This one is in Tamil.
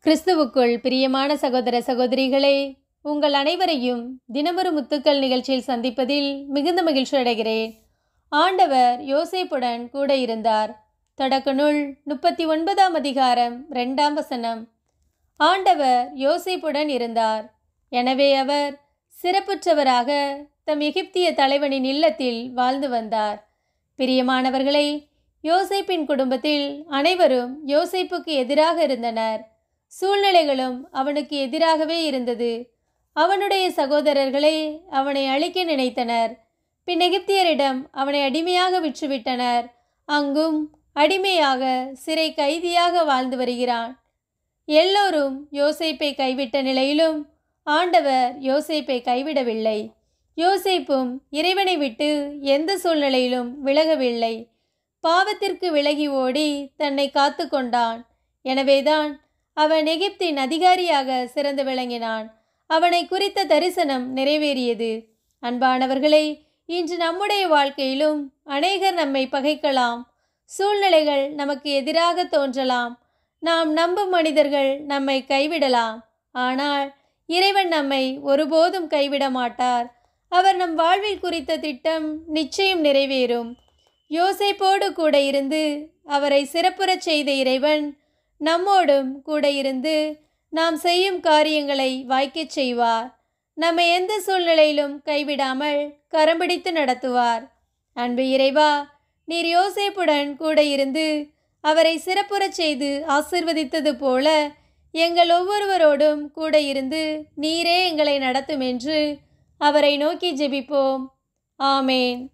கிறிஸ்துவுக்குள் பிரியமான சகோதர சகோதரிகளே உங்கள் அனைவரையும் தினமொரு முத்துக்கள் நிகழ்ச்சியில் சந்திப்பதில் மிகுந்த மகிழ்ச்சி அடைகிறேன் ஆண்டவர் யோசேப்புடன் கூட இருந்தார் தொடக்க நூல் முப்பத்தி ஒன்பதாம் அதிகாரம் ரெண்டாம் வசனம் ஆண்டவர் யோசேப்புடன் இருந்தார் எனவே அவர் சிறப்புற்றவராக தம் எகிப்திய தலைவனின் இல்லத்தில் வாழ்ந்து வந்தார் பிரியமானவர்களே யோசேப்பின் குடும்பத்தில் அனைவரும் யோசேப்புக்கு எதிராக இருந்தனர் சூழ்நிலைகளும் அவனுக்கு எதிராகவே இருந்தது அவனுடைய சகோதரர்களே அவனை அழிக்க நினைத்தனர் பின் எகிப்தியரிடம் அவனை அடிமையாக விற்றுவிட்டனர் அங்கும் அடிமையாக சிறை கைதியாக வாழ்ந்து வருகிறான் எல்லோரும் யோசேப்பை கைவிட்ட நிலையிலும் ஆண்டவர் யோசேப்பை கைவிடவில்லை யோசேப்பும் இறைவனை விட்டு எந்த சூழ்நிலையிலும் விலகவில்லை பாவத்திற்கு விலகி ஓடி தன்னை காத்து கொண்டான் எனவேதான் அவன் எகிப்தின் அதிகாரியாக சிறந்து விளங்கினான் அவனை குறித்த தரிசனம் நிறைவேறியது அன்பானவர்களே இன்று நம்முடைய வாழ்க்கையிலும் அநேகர் நம்மை பகைக்கலாம் சூழ்நிலைகள் நமக்கு எதிராக தோன்றலாம் நாம் நம்பும் மனிதர்கள் நம்மை கைவிடலாம் ஆனால் இறைவன் நம்மை ஒருபோதும் கைவிட மாட்டார் அவர் நம் வாழ்வில் குறித்த திட்டம் நிச்சயம் நிறைவேறும் யோசேப்போடு கூட இருந்து அவரை சிறப்புறச் செய்த இறைவன் நம்மோடும் கூட இருந்து நாம் செய்யும் காரியங்களை வாய்க்கச் செய்வார் நம்மை எந்த சூழ்நிலையிலும் கைவிடாமல் கரம்பிடித்து நடத்துவார் அன்பு இறைவா நீர் யோசேப்புடன் கூட இருந்து அவரை சிறப்புறச் செய்து ஆசிர்வதித்தது போல எங்கள் ஒவ்வொருவரோடும் கூட இருந்து நீரே எங்களை நடத்தும் என்று அவரை நோக்கி ஜெபிப்போம் ஆமேன்